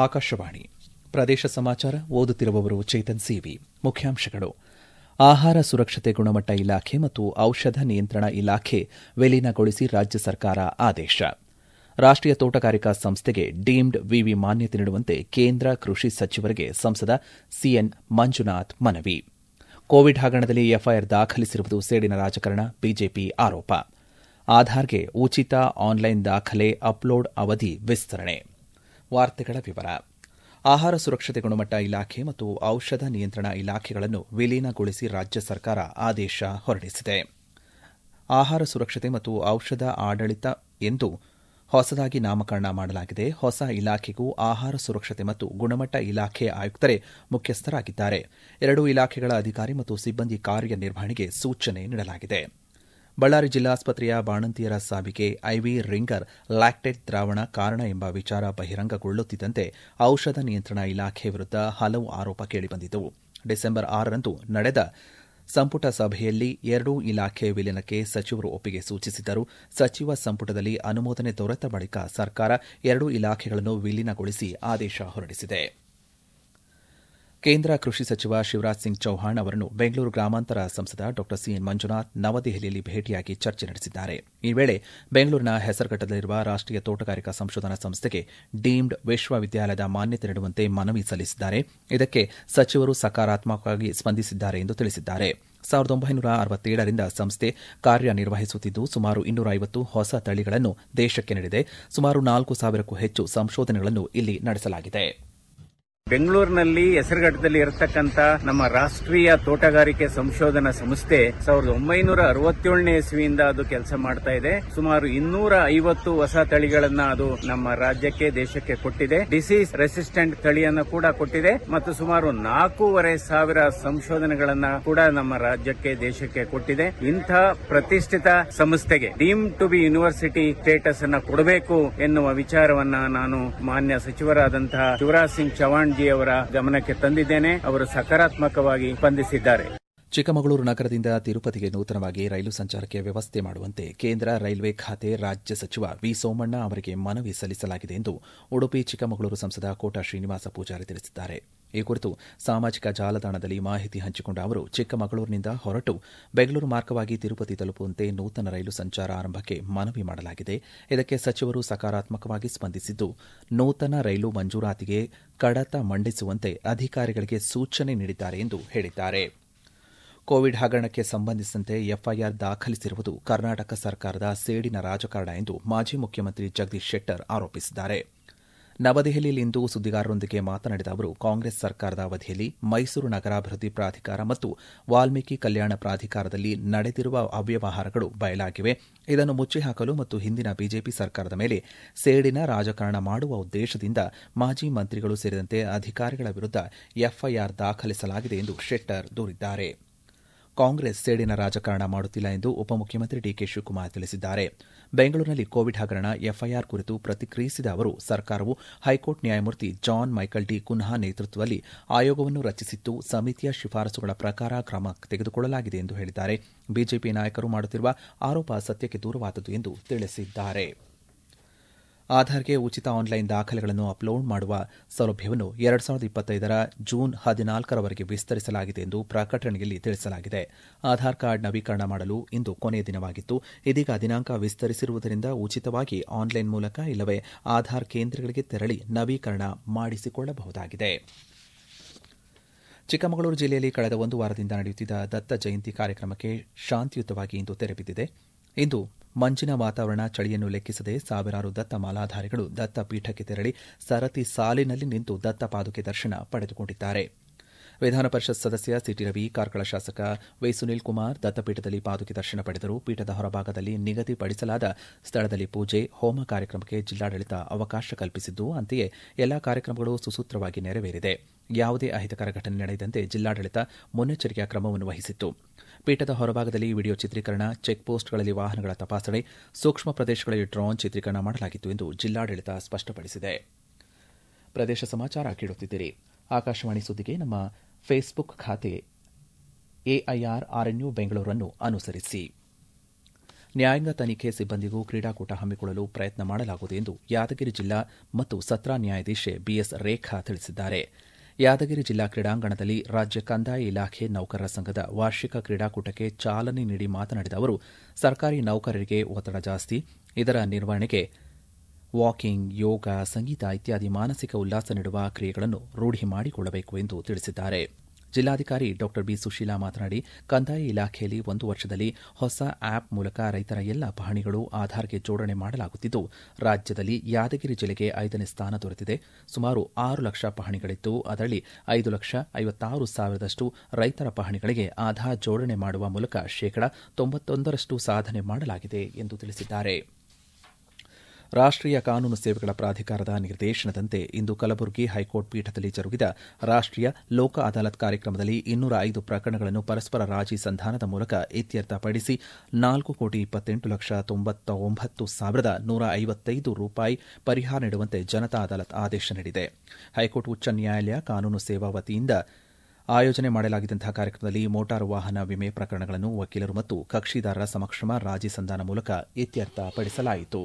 ಆಕಾಶವಾಣಿ ಪ್ರದೇಶ ಸಮಾಚಾರ ಓದುತ್ತಿರುವವರು ಚೇತನ್ ಸಿವಿ ಮುಖ್ಯಾಂಶಗಳು ಆಹಾರ ಸುರಕ್ಷತೆ ಗುಣಮಟ್ಟ ಇಲಾಖೆ ಮತ್ತು ಔಷಧ ನಿಯಂತ್ರಣ ಇಲಾಖೆ ವಿಲೀನಗೊಳಿಸಿ ರಾಜ್ಯ ಸರ್ಕಾರ ಆದೇಶ ರಾಷ್ಟೀಯ ತೋಟಗಾರಿಕಾ ಸಂಸ್ಥೆಗೆ ಡೀಮ್ಡ್ ವಿವಿ ಮಾನ್ಯತೆ ನೀಡುವಂತೆ ಕೇಂದ್ರ ಕೃಷಿ ಸಚಿವರಿಗೆ ಸಂಸದ ಸಿಎನ್ ಮಂಜುನಾಥ್ ಮನವಿ ಕೋವಿಡ್ ಹಗರಣದಲ್ಲಿ ಎಫ್ಐಆರ್ ದಾಖಲಿಸಿರುವುದು ಸೇಡಿನ ರಾಜಕಾರಣ ಬಿಜೆಪಿ ಆರೋಪ ಆಧಾರ್ಗೆ ಉಚಿತ ಆನ್ಲೈನ್ ದಾಖಲೆ ಅಪ್ಲೋಡ್ ಅವಧಿ ವಿಸ್ತರಣೆ ವಾರ್ತೆಗಳ ವಿವರ ಆಹಾರ ಸುರಕ್ಷತೆ ಗುಣಮಟ್ಟ ಇಲಾಖೆ ಮತ್ತು ಔಷಧ ನಿಯಂತ್ರಣ ಇಲಾಖೆಗಳನ್ನು ವಿಲೀನಗೊಳಿಸಿ ರಾಜ್ಯ ಸರ್ಕಾರ ಆದೇಶ ಹೊರಡಿಸಿದೆ ಆಹಾರ ಸುರಕ್ಷತೆ ಮತ್ತು ಔಷಧ ಆಡಳಿತ ಎಂದು ಹೊಸದಾಗಿ ನಾಮಕರಣ ಮಾಡಲಾಗಿದೆ ಹೊಸ ಇಲಾಖೆಗೂ ಆಹಾರ ಸುರಕ್ಷತೆ ಮತ್ತು ಗುಣಮಟ್ಟ ಇಲಾಖೆ ಆಯುಕ್ತರೇ ಮುಖ್ಯಸ್ಥರಾಗಿದ್ದಾರೆ ಎರಡೂ ಇಲಾಖೆಗಳ ಅಧಿಕಾರಿ ಮತ್ತು ಸಿಬ್ಬಂದಿ ಕಾರ್ಯನಿರ್ವಹಣೆಗೆ ಸೂಚನೆ ನೀಡಲಾಗಿದೆ ಬಳ್ಳಾರಿ ಜಿಲ್ಲಾಸ್ಪತ್ರೆಯ ಬಾಣಂತಿಯರ ಸಾವಿಗೆ ಐವಿ ರಿಂಗರ್ ಲ್ಯಾಕ್ಟೇಟ್ ದ್ರಾವಣ ಕಾರಣ ಎಂಬ ವಿಚಾರ ಬಹಿರಂಗಗೊಳ್ಳುತ್ತಿದ್ದಂತೆ ಔಷಧ ನಿಯಂತ್ರಣ ಇಲಾಖೆ ವಿರುದ್ದ ಹಲವು ಆರೋಪ ಕೇಳಿಬಂದಿದ್ದವು ಡಿಸೆಂಬರ್ ಆರರಂದು ನಡೆದ ಸಂಪುಟ ಸಭೆಯಲ್ಲಿ ಎರಡೂ ಇಲಾಖೆ ವಿಲೀನಕ್ಕೆ ಸಚಿವರು ಒಪ್ಪಿಗೆ ಸೂಚಿಸಿದ್ದರು ಸಚಿವ ಸಂಪುಟದಲ್ಲಿ ಅನುಮೋದನೆ ದೊರೆತ ಬಳಿಕ ಸರ್ಕಾರ ಎರಡೂ ಇಲಾಖೆಗಳನ್ನು ವಿಲೀನಗೊಳಿಸಿ ಆದೇಶ ಹೊರಡಿಸಿದೆ ಕೇಂದ್ರ ಕೃಷಿ ಸಚಿವ ಶಿವರಾಜ್ ಸಿಂಗ್ ಚೌಹಾಣ್ ಅವರನ್ನು ಬೆಂಗಳೂರು ಗ್ರಾಮಾಂತರ ಸಂಸದ ಡಾ ಸಿಎನ್ ಮಂಜುನಾಥ್ ನವದೆಹಲಿಯಲ್ಲಿ ಭೇಟಿಯಾಗಿ ಚರ್ಚೆ ನಡೆಸಿದ್ದಾರೆ ಈ ವೇಳೆ ಬೆಂಗಳೂರಿನ ಹೆಸರುಘಟ್ಟದಲ್ಲಿರುವ ರಾಷ್ಟೀಯ ತೋಟಗಾರಿಕಾ ಸಂಶೋಧನಾ ಸಂಸ್ಥೆಗೆ ಡೀಮ್ಡ್ ವಿಶ್ವವಿದ್ಯಾಲಯದ ಮಾನ್ಯತೆ ನೀಡುವಂತೆ ಮನವಿ ಸಲ್ಲಿಸಿದ್ದಾರೆ ಇದಕ್ಕೆ ಸಚಿವರು ಸಕಾರಾತ್ಮಕವಾಗಿ ಸ್ಪಂದಿಸಿದ್ದಾರೆ ಎಂದು ತಿಳಿಸಿದ್ದಾರೆ ಸಾವಿರದ ಒಂಬೈನೂರ ಅರವತ್ತೇಳರಿಂದ ಸಂಸ್ಥೆ ಕಾರ್ಯನಿರ್ವಹಿಸುತ್ತಿದ್ದು ಸುಮಾರು ಇನ್ನೂರ ಐವತ್ತು ಹೊಸ ತಳಿಗಳನ್ನು ದೇಶಕ್ಕೆ ನೀಡಿದೆ ಸುಮಾರು ನಾಲ್ಕು ಸಾವಿರಕ್ಕೂ ಹೆಚ್ಚು ಸಂಶೋಧನೆಗಳನ್ನು ಇಲ್ಲಿ ನಡೆಸಲಾಗಿದೆ ಬೆಂಗಳೂರಿನಲ್ಲಿ ಹೆಸರುಘಟ್ಟದಲ್ಲಿ ಇರತಕ್ಕಂತ ನಮ್ಮ ರಾಷ್ಟ್ರೀಯ ತೋಟಗಾರಿಕೆ ಸಂಶೋಧನಾ ಸಂಸ್ಥೆ ಸಾವಿರದ ಒಂಬೈನೂರ ಅರವತ್ತೇಳನೇ ಇಸ್ವಿಯಿಂದ ಅದು ಕೆಲಸ ಮಾಡ್ತಾ ಇದೆ ಸುಮಾರು ಇನ್ನೂರ ಐವತ್ತು ಹೊಸ ತಳಿಗಳನ್ನ ಅದು ನಮ್ಮ ರಾಜ್ಯಕ್ಕೆ ದೇಶಕ್ಕೆ ಕೊಟ್ಟಿದೆ ಡಿಸೀಸ್ ರೆಸಿಸ್ಟೆಂಟ್ ತಳಿಯನ್ನ ಕೂಡ ಕೊಟ್ಟಿದೆ ಮತ್ತು ಸುಮಾರು ನಾಲ್ಕೂವರೆ ಸಾವಿರ ಸಂಶೋಧನೆಗಳನ್ನ ಕೂಡ ನಮ್ಮ ರಾಜ್ಯಕ್ಕೆ ದೇಶಕ್ಕೆ ಕೊಟ್ಟಿದೆ ಇಂಥ ಪ್ರತಿಷ್ಠಿತ ಸಂಸ್ಥೆಗೆ deem to be university status ಅನ್ನ ಕೊಡಬೇಕು ಎನ್ನುವ ವಿಚಾರವನ್ನ ನಾನು ಮಾನ್ಯ ಸಚಿವರಾದಂತಹ ಶಿವರಾಜ್ ಸಿಂಗ್ ಚೌಹಾಣ್ ಜಿ ಅವರ ಗಮನಕ್ಕೆ ತಂದಿದ್ದೇನೆ ಅವರು ಸಕಾರಾತ್ಮಕವಾಗಿ ಸ್ಪಂದಿಸಿದ್ದಾರೆ ಚಿಕ್ಕಮಗಳೂರು ನಗರದಿಂದ ತಿರುಪತಿಗೆ ನೂತನವಾಗಿ ರೈಲು ಸಂಚಾರಕ್ಕೆ ವ್ಯವಸ್ಥೆ ಮಾಡುವಂತೆ ಕೇಂದ್ರ ರೈಲ್ವೆ ಖಾತೆ ರಾಜ್ಯ ಸಚಿವ ವಿ ಸೋಮಣ್ಣ ಅವರಿಗೆ ಮನವಿ ಸಲ್ಲಿಸಲಾಗಿದೆ ಎಂದು ಉಡುಪಿ ಚಿಕ್ಕಮಗಳೂರು ಸಂಸದ ಕೋಟಾ ಶ್ರೀನಿವಾಸ ಪೂಜಾರಿ ತಿಳಿಸಿದ್ದಾರೆ ಈ ಕುರಿತು ಸಾಮಾಜಿಕ ಜಾಲತಾಣದಲ್ಲಿ ಮಾಹಿತಿ ಹಂಚಿಕೊಂಡ ಅವರು ಚಿಕ್ಕಮಗಳೂರಿನಿಂದ ಹೊರಟು ಬೆಂಗಳೂರು ಮಾರ್ಗವಾಗಿ ತಿರುಪತಿ ತಲುಪುವಂತೆ ನೂತನ ರೈಲು ಸಂಚಾರ ಆರಂಭಕ್ಕೆ ಮನವಿ ಮಾಡಲಾಗಿದೆ ಇದಕ್ಕೆ ಸಚಿವರು ಸಕಾರಾತ್ಮಕವಾಗಿ ಸ್ಪಂದಿಸಿದ್ದು ನೂತನ ರೈಲು ಮಂಜೂರಾತಿಗೆ ಕಡತ ಮಂಡಿಸುವಂತೆ ಅಧಿಕಾರಿಗಳಿಗೆ ಸೂಚನೆ ನೀಡಿದ್ದಾರೆ ಎಂದು ಹೇಳಿದ್ದಾರೆ ಕೋವಿಡ್ ಹಗರಣಕ್ಕೆ ಸಂಬಂಧಿಸಿದಂತೆ ಎಫ್ಐಆರ್ ದಾಖಲಿಸಿರುವುದು ಕರ್ನಾಟಕ ಸರ್ಕಾರದ ಸೇಡಿನ ರಾಜಕಾರಣ ಎಂದು ಮಾಜಿ ಮುಖ್ಯಮಂತ್ರಿ ಜಗದೀಶ್ ಶೆಟ್ಟರ್ ಆರೋಪಿಸಿದ್ದಾರೆ ನವದೆಹಲಿಯಲ್ಲಿಂದು ಸುದ್ದಿಗಾರರೊಂದಿಗೆ ಮಾತನಾಡಿದ ಅವರು ಕಾಂಗ್ರೆಸ್ ಸರ್ಕಾರದ ಅವಧಿಯಲ್ಲಿ ಮೈಸೂರು ನಗರಾಭಿವೃದ್ಧಿ ಪ್ರಾಧಿಕಾರ ಮತ್ತು ವಾಲ್ಮೀಕಿ ಕಲ್ಯಾಣ ಪ್ರಾಧಿಕಾರದಲ್ಲಿ ನಡೆದಿರುವ ಅವ್ಯವಹಾರಗಳು ಬಯಲಾಗಿವೆ ಇದನ್ನು ಮುಚ್ಚಿಹಾಕಲು ಮತ್ತು ಹಿಂದಿನ ಬಿಜೆಪಿ ಸರ್ಕಾರದ ಮೇಲೆ ಸೇಡಿನ ರಾಜಕಾರಣ ಮಾಡುವ ಉದ್ದೇಶದಿಂದ ಮಾಜಿ ಮಂತ್ರಿಗಳು ಸೇರಿದಂತೆ ಅಧಿಕಾರಿಗಳ ವಿರುದ್ದ ಎಫ್ಐಆರ್ ದಾಖಲಿಸಲಾಗಿದೆ ಎಂದು ಶೆಟ್ಟರ್ ದೂರಿದ್ದಾರೆ ಕಾಂಗ್ರೆಸ್ ಸೇಡಿನ ರಾಜಕಾರಣ ಮಾಡುತ್ತಿಲ್ಲ ಎಂದು ಉಪಮುಖ್ಯಮಂತ್ರಿ ಡಿಕೆ ಶಿವಕುಮಾರ್ ತಿಳಿಸಿದ್ದಾರೆ ಬೆಂಗಳೂರಿನಲ್ಲಿ ಕೋವಿಡ್ ಹಗರಣ ಎಫ್ಐಆರ್ ಕುರಿತು ಪ್ರತಿಕ್ರಿಯಿಸಿದ ಅವರು ಸರ್ಕಾರವು ಹೈಕೋರ್ಟ್ ನ್ಯಾಯಮೂರ್ತಿ ಜಾನ್ ಮೈಕಲ್ ಡಿ ಕುನ್ಹಾ ನೇತೃತ್ವದಲ್ಲಿ ಆಯೋಗವನ್ನು ರಚಿಸಿದ್ದು ಸಮಿತಿಯ ಶಿಫಾರಸುಗಳ ಪ್ರಕಾರ ಕ್ರಮ ತೆಗೆದುಕೊಳ್ಳಲಾಗಿದೆ ಎಂದು ಹೇಳಿದ್ದಾರೆ ಬಿಜೆಪಿ ನಾಯಕರು ಮಾಡುತ್ತಿರುವ ಆರೋಪ ಸತ್ಯಕ್ಕೆ ದೂರವಾದದ್ದು ಎಂದು ತಿಳಿಸಿದ್ದಾರೆ ಆಧಾರ್ಗೆ ಉಚಿತ ಆನ್ಲೈನ್ ದಾಖಲೆಗಳನ್ನು ಅಪ್ಲೋಡ್ ಮಾಡುವ ಸೌಲಭ್ಯವನ್ನು ಎರಡು ಸಾವಿರದ ಇಪ್ಪತ್ತೈದರ ಜೂನ್ ಹದಿನಾಲ್ಕರವರೆಗೆ ವಿಸ್ತರಿಸಲಾಗಿದೆ ಎಂದು ಪ್ರಕಟಣೆಯಲ್ಲಿ ತಿಳಿಸಲಾಗಿದೆ ಆಧಾರ್ ಕಾರ್ಡ್ ನವೀಕರಣ ಮಾಡಲು ಇಂದು ಕೊನೆಯ ದಿನವಾಗಿತ್ತು ಇದೀಗ ದಿನಾಂಕ ವಿಸ್ತರಿಸಿರುವುದರಿಂದ ಉಚಿತವಾಗಿ ಆನ್ಲೈನ್ ಮೂಲಕ ಇಲ್ಲವೇ ಆಧಾರ್ ಕೇಂದ್ರಗಳಿಗೆ ತೆರಳಿ ನವೀಕರಣ ಮಾಡಿಸಿಕೊಳ್ಳಬಹುದಾಗಿದೆ ಚಿಕ್ಕಮಗಳೂರು ಜಿಲ್ಲೆಯಲ್ಲಿ ಕಳೆದ ಒಂದು ವಾರದಿಂದ ನಡೆಯುತ್ತಿದ್ದ ದತ್ತ ಜಯಂತಿ ಕಾರ್ಯಕ್ರಮಕ್ಕೆ ಶಾಂತಿಯುತವಾಗಿ ಇಂದು ತೆರೆಬಿದ್ದಿದೆ ಇಂದು ಮಂಜಿನ ವಾತಾವರಣ ಚಳಿಯನ್ನು ಲೆಕ್ಕಿಸದೆ ಸಾವಿರಾರು ದತ್ತ ಮಾಲಾಧಾರಿಗಳು ದತ್ತ ಪೀಠಕ್ಕೆ ತೆರಳಿ ಸರತಿ ಸಾಲಿನಲ್ಲಿ ನಿಂತು ದತ್ತ ಪಾದುಕೆ ದರ್ಶನ ಪಡೆದುಕೊಂಡಿದ್ದಾರೆ ವಿಧಾನ ಪರಿಷತ್ ಸದಸ್ಯ ಸಿಟಿ ರವಿ ಕಾರ್ಕಳ ಶಾಸಕ ವೈ ಸುನೀಲ್ ಕುಮಾರ್ ದತ್ತಪೀಠದಲ್ಲಿ ಪಾದುಕೆ ದರ್ಶನ ಪಡೆದರು ಪೀಠದ ಹೊರಭಾಗದಲ್ಲಿ ನಿಗದಿಪಡಿಸಲಾದ ಸ್ಥಳದಲ್ಲಿ ಪೂಜೆ ಹೋಮ ಕಾರ್ಯಕ್ರಮಕ್ಕೆ ಜಿಲ್ಲಾಡಳಿತ ಅವಕಾಶ ಕಲ್ಪಿಸಿದ್ದು ಅಂತೆಯೇ ಎಲ್ಲಾ ಕಾರ್ಯಕ್ರಮಗಳು ಸುಸೂತ್ರವಾಗಿ ನೆರವೇರಿದೆ ಯಾವುದೇ ಅಹಿತಕರ ಘಟನೆ ನಡೆಯದಂತೆ ಜಿಲ್ಲಾಡಳಿತ ಮುನ್ನೆಚ್ಚರಿಕೆಯ ಕ್ರಮವನ್ನು ವಹಿಸಿತ್ತು ಪೀಠದ ಹೊರಭಾಗದಲ್ಲಿ ವಿಡಿಯೋ ಚಿತ್ರೀಕರಣ ಚೆಕ್ ಪೋಸ್ಟ್ಗಳಲ್ಲಿ ವಾಹನಗಳ ತಪಾಸಣೆ ಸೂಕ್ಷ್ಮ ಪ್ರದೇಶಗಳಲ್ಲಿ ಡ್ರೋನ್ ಚಿತ್ರೀಕರಣ ಮಾಡಲಾಗಿತ್ತು ಎಂದು ಜಿಲ್ಲಾಡಳಿತ ಸ್ಪಷ್ಟಪಡಿಸಿದೆ ಪ್ರದೇಶ ಸಮಾಚಾರ ಕೇಳುತ್ತಿದ್ದೀರಿ ಆಕಾಶವಾಣಿ ಸುದ್ದಿಗೆ ನಮ್ಮ ಫೇಸ್ಬುಕ್ ಖಾತೆ ಎಐಆರ್ ಆರ್ಎನ್ಯು ಬೆಂಗಳೂರನ್ನು ಅನುಸರಿಸಿ ನ್ಯಾಯಾಂಗ ತನಿಖೆ ಸಿಬ್ಬಂದಿಗೂ ಕ್ರೀಡಾಕೂಟ ಹಮ್ಮಿಕೊಳ್ಳಲು ಪ್ರಯತ್ನ ಮಾಡಲಾಗುವುದು ಎಂದು ಯಾದಗಿರಿ ಜಿಲ್ಲಾ ಮತ್ತು ಸತ್ರ ನ್ಯಾಯಾಧೀಶೆ ಬಿಎಸ್ ರೇಖಾ ತಿಳಿಸಿದ್ದಾರೆ ಯಾದಗಿರಿ ಜಿಲ್ಲಾ ಕ್ರೀಡಾಂಗಣದಲ್ಲಿ ರಾಜ್ಯ ಕಂದಾಯ ಇಲಾಖೆ ನೌಕರರ ಸಂಘದ ವಾರ್ಷಿಕ ಕ್ರೀಡಾಕೂಟಕ್ಕೆ ಚಾಲನೆ ನೀಡಿ ಮಾತನಾಡಿದ ಅವರು ಸರ್ಕಾರಿ ನೌಕರರಿಗೆ ಒತ್ತಡ ಜಾಸ್ತಿ ಇದರ ನಿರ್ವಹಣೆಗೆ ವಾಕಿಂಗ್ ಯೋಗ ಸಂಗೀತ ಇತ್ಯಾದಿ ಮಾನಸಿಕ ಉಲ್ಲಾಸ ನೀಡುವ ಕ್ರಿಯೆಗಳನ್ನು ರೂಢಿ ಮಾಡಿಕೊಳ್ಳಬೇಕು ಎಂದು ತಿಳಿಸಿದ್ದಾರೆ ಜಿಲ್ಲಾಧಿಕಾರಿ ಡಾ ಬಿ ಸುಶೀಲಾ ಮಾತನಾಡಿ ಕಂದಾಯ ಇಲಾಖೆಯಲ್ಲಿ ಒಂದು ವರ್ಷದಲ್ಲಿ ಹೊಸ ಆಪ್ ಮೂಲಕ ರೈತರ ಎಲ್ಲ ಪಹಣಿಗಳು ಆಧಾರ್ಗೆ ಜೋಡಣೆ ಮಾಡಲಾಗುತ್ತಿದ್ದು ರಾಜ್ಯದಲ್ಲಿ ಯಾದಗಿರಿ ಜಿಲ್ಲೆಗೆ ಐದನೇ ಸ್ಥಾನ ದೊರೆತಿದೆ ಸುಮಾರು ಆರು ಲಕ್ಷ ಪಹಣಿಗಳಿದ್ದು ಅದರಲ್ಲಿ ಐದು ಲಕ್ಷ ಐವತ್ತಾರು ಸಾವಿರದಷ್ಟು ರೈತರ ಪಹಣಿಗಳಿಗೆ ಆಧಾರ್ ಜೋಡಣೆ ಮಾಡುವ ಮೂಲಕ ಶೇಕಡಾ ತೊಂಬತ್ತೊಂದರಷ್ಟು ಸಾಧನೆ ಮಾಡಲಾಗಿದೆ ಎಂದು ತಿಳಿಸಿದ್ದಾರೆ ರಾಷ್ಟೀಯ ಕಾನೂನು ಸೇವೆಗಳ ಪ್ರಾಧಿಕಾರದ ನಿರ್ದೇಶನದಂತೆ ಇಂದು ಕಲಬುರಗಿ ಹೈಕೋರ್ಟ್ ಪೀಠದಲ್ಲಿ ಜರುಗಿದ ರಾಷ್ಟೀಯ ಲೋಕ ಅದಾಲತ್ ಕಾರ್ಯಕ್ರಮದಲ್ಲಿ ಇನ್ನೂರ ಐದು ಪ್ರಕರಣಗಳನ್ನು ಪರಸ್ಪರ ರಾಜಿ ಸಂಧಾನದ ಮೂಲಕ ಇತ್ಯರ್ಥಪಡಿಸಿ ನಾಲ್ಕು ಕೋಟಿ ಇಪ್ಪತ್ತೆಂಟು ಲಕ್ಷ ತೊಂಬತ್ತ ಒಂಬತ್ತು ಸಾವಿರದ ನೂರ ಐವತ್ತೈದು ರೂಪಾಯಿ ಪರಿಹಾರ ನೀಡುವಂತೆ ಜನತಾ ಅದಾಲತ್ ಆದೇಶ ನೀಡಿದೆ ಹೈಕೋರ್ಟ್ ಉಚ್ಚ ನ್ಯಾಯಾಲಯ ಕಾನೂನು ಸೇವಾ ವತಿಯಿಂದ ಆಯೋಜನೆ ಮಾಡಲಾಗಿದ್ದಂತಹ ಕಾರ್ಯಕ್ರಮದಲ್ಲಿ ಮೋಟಾರು ವಾಹನ ವಿಮೆ ಪ್ರಕರಣಗಳನ್ನು ವಕೀಲರು ಮತ್ತು ಕಕ್ಷಿದಾರರ ಸಮಕ್ಷಮ ರಾಜಿ ಸಂಧಾನ ಮೂಲಕ ಇತ್ಯರ್ಥಪಡಿಸಲಾಯಿತು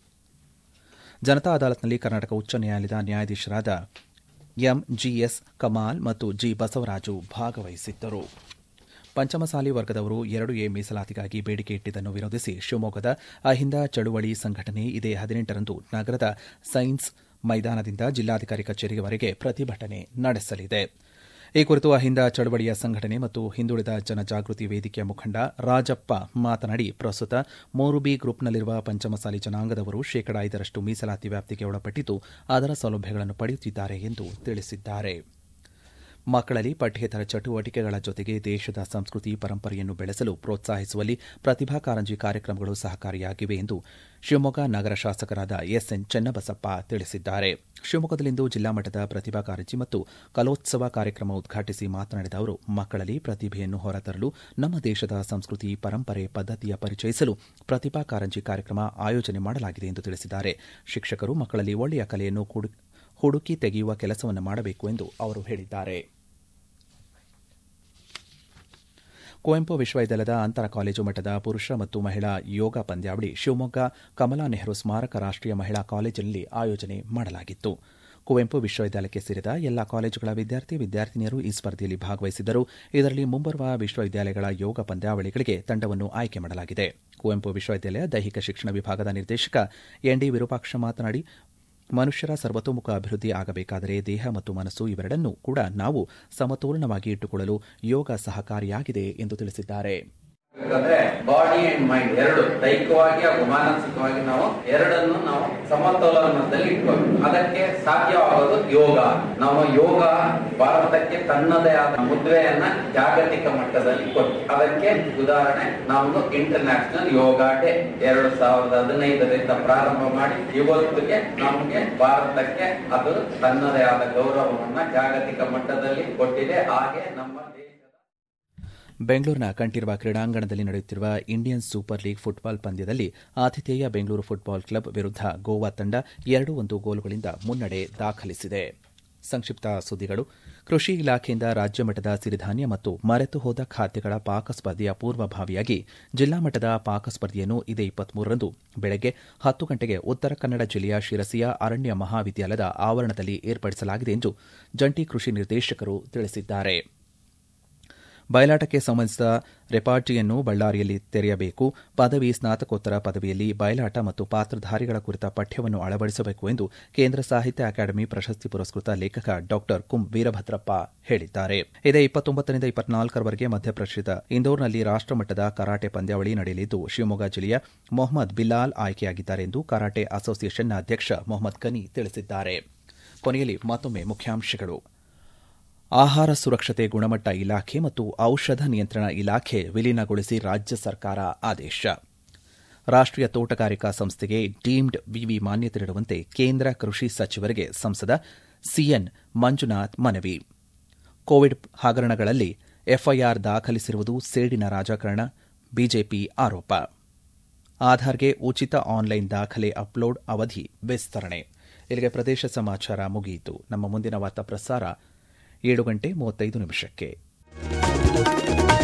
ಜನತಾ ಅದಾಲತ್ನಲ್ಲಿ ಕರ್ನಾಟಕ ಉಚ್ಚ ನ್ಯಾಯಾಲಯದ ನ್ಯಾಯಾಧೀಶರಾದ ಎಂಜಿಎಸ್ ಕಮಾಲ್ ಮತ್ತು ಜಿ ಬಸವರಾಜು ಭಾಗವಹಿಸಿದ್ದರು ಪಂಚಮಸಾಲಿ ವರ್ಗದವರು ಎರಡು ಎ ಮೀಸಲಾತಿಗಾಗಿ ಬೇಡಿಕೆ ಇಟ್ಟಿದ್ದನ್ನು ವಿರೋಧಿಸಿ ಶಿವಮೊಗ್ಗದ ಅಹಿಂದ ಚಳುವಳಿ ಸಂಘಟನೆ ಇದೇ ಹದಿನೆಂಟರಂದು ನಗರದ ಸೈನ್ಸ್ ಮೈದಾನದಿಂದ ಜಿಲ್ಲಾಧಿಕಾರಿ ಕಚೇರಿವರೆಗೆ ಪ್ರತಿಭಟನೆ ನಡೆಸಲಿದೆ ಈ ಕುರಿತು ಅಹಿಂದ ಚಳವಳಿಯ ಸಂಘಟನೆ ಮತ್ತು ಹಿಂದುಳಿದ ಜನಜಾಗೃತಿ ವೇದಿಕೆಯ ಮುಖಂಡ ರಾಜಪ್ಪ ಮಾತನಾಡಿ ಪ್ರಸ್ತುತ ಮೂರು ಬಿ ಗ್ರೂಪ್ನಲ್ಲಿರುವ ಪಂಚಮಸಾಲಿ ಜನಾಂಗದವರು ಶೇಕಡಾ ಐದರಷ್ಟು ಮೀಸಲಾತಿ ವ್ಯಾಪ್ತಿಗೆ ಒಳಪಟ್ಟಿದ್ದು ಅದರ ಸೌಲಭ್ಯಗಳನ್ನು ಪಡೆಯುತ್ತಿದ್ದಾರೆ ಎಂದು ತಿಳಿಸಿದ್ದಾರೆ ಮಕ್ಕಳಲ್ಲಿ ಪಠ್ಯೇತರ ಚಟುವಟಿಕೆಗಳ ಜೊತೆಗೆ ದೇಶದ ಸಂಸ್ಕೃತಿ ಪರಂಪರೆಯನ್ನು ಬೆಳೆಸಲು ಪ್ರೋತ್ಸಾಹಿಸುವಲ್ಲಿ ಪ್ರತಿಭಾ ಕಾರಂಜಿ ಕಾರ್ಯಕ್ರಮಗಳು ಸಹಕಾರಿಯಾಗಿವೆ ಎಂದು ಶಿವಮೊಗ್ಗ ನಗರ ಶಾಸಕರಾದ ಎಸ್ಎನ್ ಚೆನ್ನಬಸಪ್ಪ ತಿಳಿಸಿದ್ದಾರೆ ಶಿವಮೊಗ್ಗದಲ್ಲಿಂದು ಜಿಲ್ಲಾ ಮಟ್ಟದ ಪ್ರತಿಭಾ ಕಾರಂಜಿ ಮತ್ತು ಕಲೋತ್ಸವ ಕಾರ್ಯಕ್ರಮ ಉದ್ಘಾಟಿಸಿ ಮಾತನಾಡಿದ ಅವರು ಮಕ್ಕಳಲ್ಲಿ ಪ್ರತಿಭೆಯನ್ನು ಹೊರತರಲು ನಮ್ಮ ದೇಶದ ಸಂಸ್ಕೃತಿ ಪರಂಪರೆ ಪದ್ದತಿಯ ಪರಿಚಯಿಸಲು ಪ್ರತಿಭಾ ಕಾರಂಜಿ ಕಾರ್ಯಕ್ರಮ ಆಯೋಜನೆ ಮಾಡಲಾಗಿದೆ ಎಂದು ತಿಳಿಸಿದ್ದಾರೆ ಶಿಕ್ಷಕರು ಮಕ್ಕಳಲ್ಲಿ ಒಳ್ಳೆಯ ಕಲೆಯನ್ನು ಹುಡುಕಿ ತೆಗೆಯುವ ಕೆಲಸವನ್ನು ಮಾಡಬೇಕು ಎಂದು ಅವರು ಹೇಳಿದ್ದಾರೆ ಕುವೆಂಪು ವಿಶ್ವವಿದ್ಯಾಲಯದ ಅಂತರ ಕಾಲೇಜು ಮಟ್ಟದ ಪುರುಷ ಮತ್ತು ಮಹಿಳಾ ಯೋಗ ಪಂದ್ಯಾವಳಿ ಶಿವಮೊಗ್ಗ ಕಮಲಾ ನೆಹರು ಸ್ಮಾರಕ ರಾಷ್ಟೀಯ ಮಹಿಳಾ ಕಾಲೇಜಿನಲ್ಲಿ ಆಯೋಜನೆ ಮಾಡಲಾಗಿತ್ತು ಕುವೆಂಪು ವಿಶ್ವವಿದ್ಯಾಲಯಕ್ಕೆ ಸೇರಿದ ಎಲ್ಲಾ ಕಾಲೇಜುಗಳ ವಿದ್ಯಾರ್ಥಿ ವಿದ್ಯಾರ್ಥಿನಿಯರು ಈ ಸ್ಪರ್ಧೆಯಲ್ಲಿ ಭಾಗವಹಿಸಿದ್ದರು ಇದರಲ್ಲಿ ಮುಂಬರುವ ವಿಶ್ವವಿದ್ಯಾಲಯಗಳ ಯೋಗ ಪಂದ್ಯಾವಳಿಗಳಿಗೆ ತಂಡವನ್ನು ಆಯ್ಕೆ ಮಾಡಲಾಗಿದೆ ಕುವೆಂಪು ವಿಶ್ವವಿದ್ಯಾಲಯ ದೈಹಿಕ ಶಿಕ್ಷಣ ವಿಭಾಗದ ನಿರ್ದೇಶಕ ಎನ್ಡಿ ವಿರೂಪಾಕ್ಷ ಮಾತನಾಡಿ ಮನುಷ್ಯರ ಸರ್ವತೋಮುಖ ಅಭಿವೃದ್ಧಿ ಆಗಬೇಕಾದರೆ ದೇಹ ಮತ್ತು ಮನಸ್ಸು ಇವೆರಡನ್ನೂ ಕೂಡ ನಾವು ಸಮತೋಲನವಾಗಿ ಇಟ್ಟುಕೊಳ್ಳಲು ಯೋಗ ಸಹಕಾರಿಯಾಗಿದೆ ಎಂದು ತಿಳಿಸಿದ್ದಾರೆ ಯಾಕಂದ್ರೆ ಬಾಡಿ ಅಂಡ್ ಮೈಂಡ್ ಎರಡು ದೈಹಿಕವಾಗಿ ಹಾಗೂ ಮಾನಸಿಕವಾಗಿ ನಾವು ಎರಡನ್ನು ನಾವು ಸಮತೋಲನದಲ್ಲಿ ಇಟ್ಕೋಬೇಕು ಅದಕ್ಕೆ ಸಾಧ್ಯವಾಗೋದು ಯೋಗ ನಾವು ಯೋಗ ಭಾರತಕ್ಕೆ ತನ್ನದೇ ಆದ ಮುದ್ರೆಯನ್ನ ಜಾಗತಿಕ ಮಟ್ಟದಲ್ಲಿ ಕೊಟ್ಟು ಅದಕ್ಕೆ ಉದಾಹರಣೆ ನಮ್ದು ಇಂಟರ್ನ್ಯಾಷನಲ್ ಯೋಗ ಡೇ ಎರಡು ಸಾವಿರದ ಹದಿನೈದರಿಂದ ಪ್ರಾರಂಭ ಮಾಡಿ ಇವತ್ತಿಗೆ ನಮಗೆ ಭಾರತಕ್ಕೆ ಅದು ತನ್ನದೇ ಆದ ಗೌರವವನ್ನ ಜಾಗತಿಕ ಮಟ್ಟದಲ್ಲಿ ಕೊಟ್ಟಿದೆ ಹಾಗೆ ನಮ್ಮ ದೇಶದ ಬೆಂಗಳೂರಿನ ಕಂಠೀರವ ಕ್ರೀಡಾಂಗಣದಲ್ಲಿ ನಡೆಯುತ್ತಿರುವ ಇಂಡಿಯನ್ ಸೂಪರ್ ಲೀಗ್ ಫುಟ್ಬಾಲ್ ಪಂದ್ಯದಲ್ಲಿ ಆತಿಥೇಯ ಬೆಂಗಳೂರು ಫುಟ್ಬಾಲ್ ಕ್ಲಬ್ ವಿರುದ್ಧ ಗೋವಾ ತಂಡ ಎರಡು ಒಂದು ಗೋಲುಗಳಿಂದ ಮುನ್ನಡೆ ದಾಖಲಿಸಿದೆ ಸಂಕ್ಷಿಪ್ತ ಸುದ್ದಿಗಳು ಕೃಷಿ ಇಲಾಖೆಯಿಂದ ರಾಜ್ಯ ಮಟ್ಟದ ಸಿರಿಧಾನ್ಯ ಮತ್ತು ಮರೆತು ಹೋದ ಖಾದ್ಯಗಳ ಪಾಕ ಸ್ಪರ್ಧೆಯ ಪೂರ್ವಭಾವಿಯಾಗಿ ಜಿಲ್ಲಾ ಮಟ್ಟದ ಪಾಕ ಸ್ಪರ್ಧೆಯನ್ನು ಇದೇ ಇಪ್ಪತ್ಮೂರರಂದು ಬೆಳಗ್ಗೆ ಹತ್ತು ಗಂಟೆಗೆ ಉತ್ತರ ಕನ್ನಡ ಜಿಲ್ಲೆಯ ಶಿರಸಿಯ ಅರಣ್ಯ ಮಹಾವಿದ್ಯಾಲಯದ ಆವರಣದಲ್ಲಿ ಏರ್ಪಡಿಸಲಾಗಿದೆ ಎಂದು ಜಂಟಿ ಕೃಷಿ ನಿರ್ದೇಶಕರು ತಿಳಿಸಿದ್ದಾರೆ ಬಯಲಾಟಕ್ಕೆ ಸಂಬಂಧಿಸಿದ ರೆಪಾರ್ಟಿಯನ್ನು ಬಳ್ಳಾರಿಯಲ್ಲಿ ತೆರೆಯಬೇಕು ಪದವಿ ಸ್ನಾತಕೋತ್ತರ ಪದವಿಯಲ್ಲಿ ಬಯಲಾಟ ಮತ್ತು ಪಾತ್ರಧಾರಿಗಳ ಕುರಿತ ಪಠ್ಯವನ್ನು ಅಳವಡಿಸಬೇಕು ಎಂದು ಕೇಂದ್ರ ಸಾಹಿತ್ಯ ಅಕಾಡೆಮಿ ಪ್ರಶಸ್ತಿ ಪುರಸ್ಕೃತ ಲೇಖಕ ಡಾ ಕುಂ ವೀರಭದ್ರಪ್ಪ ಹೇಳಿದ್ದಾರೆ ಇದೇ ಇಪ್ಪತ್ತೊಂಬತ್ತರಿಂದ ಇಪ್ಪತ್ನಾಲ್ಕರವರೆಗೆ ಮಧ್ಯಪ್ರದೇಶದ ಇಂದೋರ್ನಲ್ಲಿ ರಾಷ್ಟಮಟ್ಟದ ಕರಾಟೆ ಪಂದ್ಯಾವಳಿ ನಡೆಯಲಿದ್ದು ಶಿವಮೊಗ್ಗ ಜಿಲ್ಲೆಯ ಮೊಹಮ್ಮದ್ ಬಿಲಾಲ್ ಆಯ್ಕೆಯಾಗಿದ್ದಾರೆ ಎಂದು ಕರಾಟೆ ಅಸೋಸಿಯೇಷನ್ನ ಅಧ್ಯಕ್ಷ ಮೊಹಮ್ಮದ್ ಗನಿ ತಿಳಿಸಿದ್ದಾರೆ ಕೊನೆಯಲ್ಲಿ ಮತ್ತೊಮ್ಮೆ ಮುಖ್ಯಾಂಶಗಳು ಆಹಾರ ಸುರಕ್ಷತೆ ಗುಣಮಟ್ಟ ಇಲಾಖೆ ಮತ್ತು ಔಷಧ ನಿಯಂತ್ರಣ ಇಲಾಖೆ ವಿಲೀನಗೊಳಿಸಿ ರಾಜ್ಯ ಸರ್ಕಾರ ಆದೇಶ ರಾಷ್ಟೀಯ ತೋಟಗಾರಿಕಾ ಸಂಸ್ಥೆಗೆ ಡೀಮ್ಡ್ ವಿವಿ ಮಾನ್ಯತೆ ನೀಡುವಂತೆ ಕೇಂದ್ರ ಕೃಷಿ ಸಚಿವರಿಗೆ ಸಂಸದ ಸಿಎನ್ ಮಂಜುನಾಥ್ ಮನವಿ ಕೋವಿಡ್ ಹಗರಣಗಳಲ್ಲಿ ಎಫ್ಐಆರ್ ದಾಖಲಿಸಿರುವುದು ಸೇಡಿನ ರಾಜಕಾರಣ ಬಿಜೆಪಿ ಆರೋಪ ಆಧಾರ್ಗೆ ಉಚಿತ ಆನ್ಲೈನ್ ದಾಖಲೆ ಅಪ್ಲೋಡ್ ಅವಧಿ ವಿಸ್ತರಣೆ ಇಲ್ಲಿಗೆ ಪ್ರದೇಶ ಸಮಾಚಾರ ಮುಗಿಯಿತು ನಮ್ಮ ಮುಂದಿನ ವಾರ್ತಾ ಪ್ರಸಾರ ಏಳು ಗಂಟೆ ಮೂವತ್ತೈದು ನಿಮಿಷಕ್ಕೆ